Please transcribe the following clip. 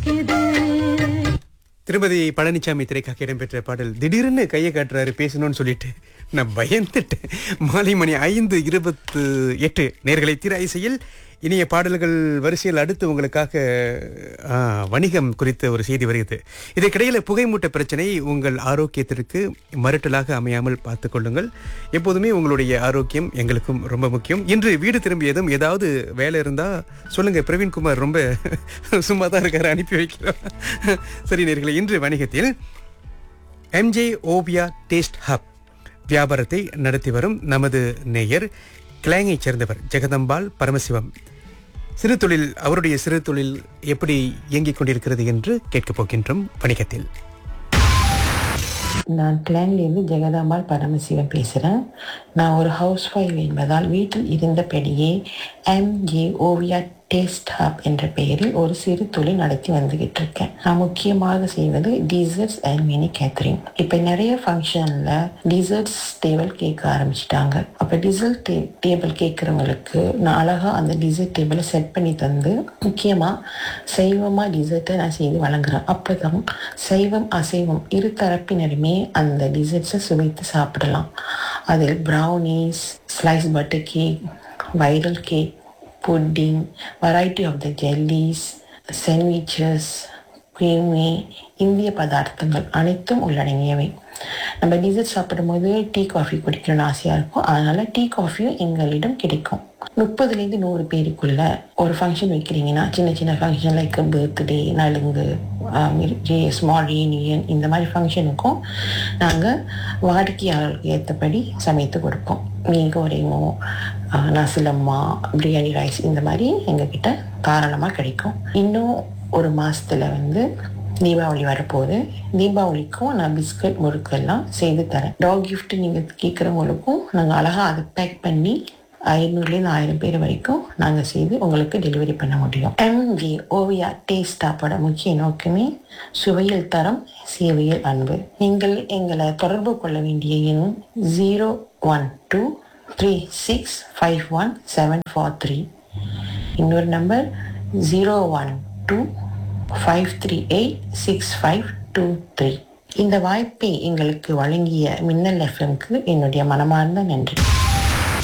திருமதி பழனிசாமி திரைக்காக இடம்பெற்ற பாடல் திடீர்னு கையை காட்டுறாரு பேசணும்னு சொல்லிட்டு நான் பயந்துட்டேன் மாலை மணி ஐந்து இருபத்து எட்டு நேர்களை திரை இசையில் இனிய பாடல்கள் வரிசையில் அடுத்து உங்களுக்காக ஆ, வணிகம் குறித்த ஒரு செய்தி வருகிறது இதற்கிடையில் புகைமூட்ட பிரச்சனை உங்கள் ஆரோக்கியத்திற்கு மறுட்டலாக அமையாமல் பார்த்துக் கொள்ளுங்கள் எப்போதுமே உங்களுடைய ஆரோக்கியம் எங்களுக்கும் ரொம்ப முக்கியம் இன்று வீடு திரும்பியதும் ஏதாவது வேலை இருந்தா சொல்லுங்க பிரவீன்குமார் ரொம்ப சும்மா தான் இருக்காரு அனுப்பி வைக்கிறோம் சரி நேர்களை இன்று வணிகத்தில் எம்ஜே ஓவியா டேஸ்ட் ஹப் வியாபாரத்தை நடத்தி வரும் நமது நேயர் கிளாங்கைச் சேர்ந்தவர் ஜெகதம்பாள் பரமசிவம் சிறு தொழில் அவருடைய சிறு தொழில் எப்படி இயங்கிக் கொண்டிருக்கிறது என்று கேட்கப் போகின்றோம் வணிகத்தில் நான் கிளான்லேருந்து ஜெகதாம்பாள் பரமசிவன் பேசுகிறேன் நான் ஒரு ஹவுஸ் ஒய்ஃப் என்பதால் வீட்டில் இருந்தபடியே எம்ஜே ஓவியா டேஸ்ட் ஹப் என்ற பெயரில் ஒரு சிறு தொழில் நடத்தி வந்துகிட்டு இருக்கேன் நான் முக்கியமாக செய்வது டிசர்ட்ஸ் அண்ட் மினி கேத்தரிங் இப்போ நிறைய ஃபங்க்ஷனில் டிசர்ட்ஸ் டேபிள் கேட்க ஆரம்பிச்சிட்டாங்க அப்போ டிசர்ட் டே டேபிள் கேட்குறவங்களுக்கு நான் அழகாக அந்த டிசர்ட் டேபிளை செட் பண்ணி தந்து முக்கியமாக சைவமாக டிசர்ட்டை நான் செய்து வழங்குறேன் அப்போ தான் சைவம் அசைவம் இரு தரப்பினருமே அந்த டிசர்ட்ஸை சுவைத்து சாப்பிடலாம் அதில் brownies slice butter cake viral cake pudding variety of the jellies sandwiches creamy இந்திய பதார்த்தங்கள் அனைத்தும் உள்ளடங்கியவை நம்ம டிசர்ட் சாப்பிடும்போது டீ காஃபி குடிக்கணும்னு ஆசையாக இருக்கும் அதனால டீ காஃபியும் எங்களிடம் கிடைக்கும் முப்பதுலேருந்து நூறு பேருக்குள்ள ஒரு ஃபங்க்ஷன் வைக்கிறீங்கன்னா சின்ன சின்ன ஃபங்க்ஷன் லைக் பர்த்டே நலுங்கு ஸ்மால் ரீயூனியன் இந்த மாதிரி ஃபங்க்ஷனுக்கும் நாங்கள் வாடிக்கையாளர்களுக்கு ஏற்றபடி சமைத்து கொடுப்போம் மீன் குறைமோ நசிலம்மா பிரியாணி ரைஸ் இந்த மாதிரி எங்ககிட்ட தாராளமாக கிடைக்கும் இன்னும் ஒரு மாசத்துல வந்து தீபாவளி வரப்போகுது தீபாவளிக்கும் நான் பிஸ்கட் முறுக்கெல்லாம் செய்து தரேன் டாக் gift நீங்கள் கேட்குறவங்களுக்கும் நாங்கள் அழகாக அதை பேக் பண்ணி ஐநூறுலேருந்து ஆயிரம் பேர் வரைக்கும் நாங்கள் செய்து உங்களுக்கு டெலிவரி பண்ண முடியும் எம்ஜி ஓவியா டேஸ்டாப்போட முக்கிய நோக்கமே சுவையில் தரம் சேவையில் அன்பு நீங்கள் எங்களை தொடர்பு கொள்ள வேண்டிய எண் zero one two three six five one seven four three இன்னொரு number zero one two five three eight six five two three இந்த வாய்ப்பை எங்களுக்கு வழங்கிய மின்னல் எஃப்எம்க்கு என்னுடைய மனமார்ந்த நன்றி